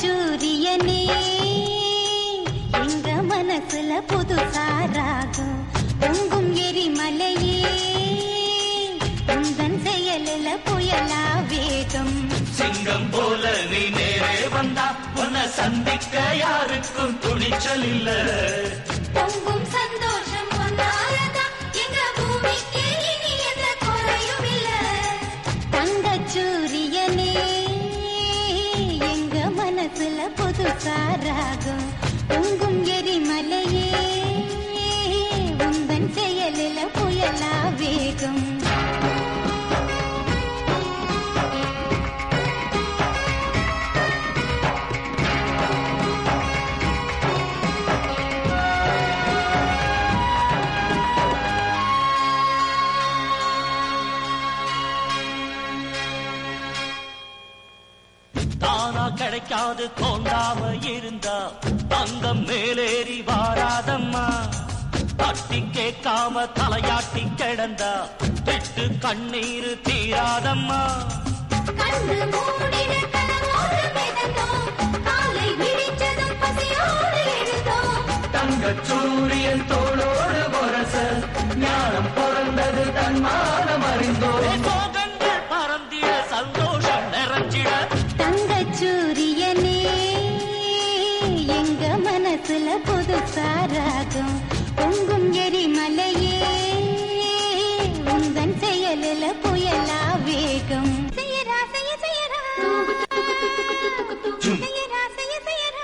சூரியனே எங்க மனசுல புதுசா ராகம் பொங்கும் எரிமலையே உந்தன் செயலில புயலா வேகம் சிங்கம் போல நீ நேரே வந்தா உன்னை சந்திக்க யாருக்கும் துணிச்சல் இல்ல பொங்கும் சந்தோஷம் ஒன்னாலதான் எங்க பூமிக்கு இனி எந்த குறையும் இல்ல தங்கச் சூரியனே எங்க மனசுல புதுசா ராகம் பொங்கும் எரிமலையே உந்தன் செயலில புயலா வேகம் தானா கிடைக்காது தோண்டாம இருந்தா தங்கம் மேலேறி வாராதம்மா தட்டி கேட்காம தலையாட்டி கிடந்தா திட்டு கண்ணீர் தீராதம்மா கண்ணு மூடின கனவோடு மிதந்தோம் காலை விழிச்சதும் பசியோடு எழுந்தோம் தங்க சூரியன் தோளோடு பொரச ஞானம் பிறந்தது தன்மானம் அறிந்தோ சோகங்கள் பறந்திட சந்தோஷம் நிறைஞ்சிட தங்கச் சூரியனே எங்க மனசுல புதுசா ராகம் பொங்கும் எரிமலையே உந்தன் செயலில புயலா வேகம் செய்யரா செய்ய செய்யரா செய்யரா செய்ய செய்யரா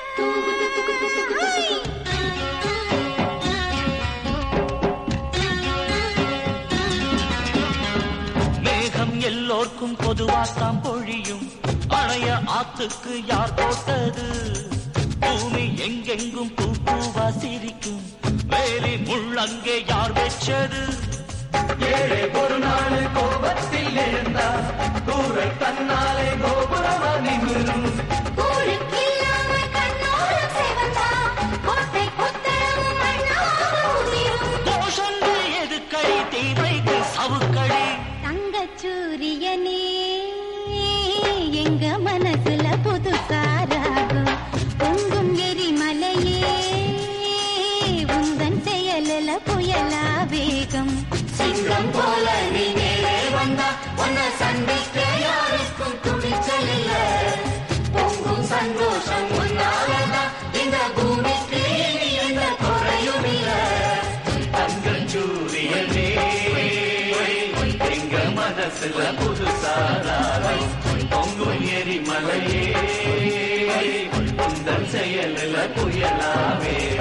மேகம் எல்லோர்க்கும் பொதுவாத்தான் பொழியும் அணைய ஆத்துக்கு யார் போட்டது பூமி எங்கெங்கும் பூ பூவா சிரிக்கும் வேலி முள்ளங்கே யார் வெச்சது ஏழை ஒரு நாள் கோபத்தில் எழுந்தா தூரல் தன்னாலே கோபுரமா நின்றும் ஊருக்கில்லாமல் கண்ணோரம் சிவந்தா, கோட்டை கொத்தளமும் மண்ணாக உதிரும். தோஷங்கள் எதுக்கடி தீமைக்கு சவுக்கடி தங்கச் சூரியனே எங்க மனசுல புதுசா ராகம் பொங்கும் எரிமலையே உந்தன் செயலில புயலா வேகம் சிங்கம் போல நீ மேலே வந்தா உன்னை சந்திக்க யாருக்கும் துணிச்சல் இல்ல பொங்கும் சந்தோஷம் உன்னாலதான் இந்த பூமிக்கு இனி எந்த குறையும் இல்ல தங்கள் சூரியனே எங்க மனசுல புதுசாராரம் பொங்கும் எரிமலையே உந்தன் செயலில் புயலாவே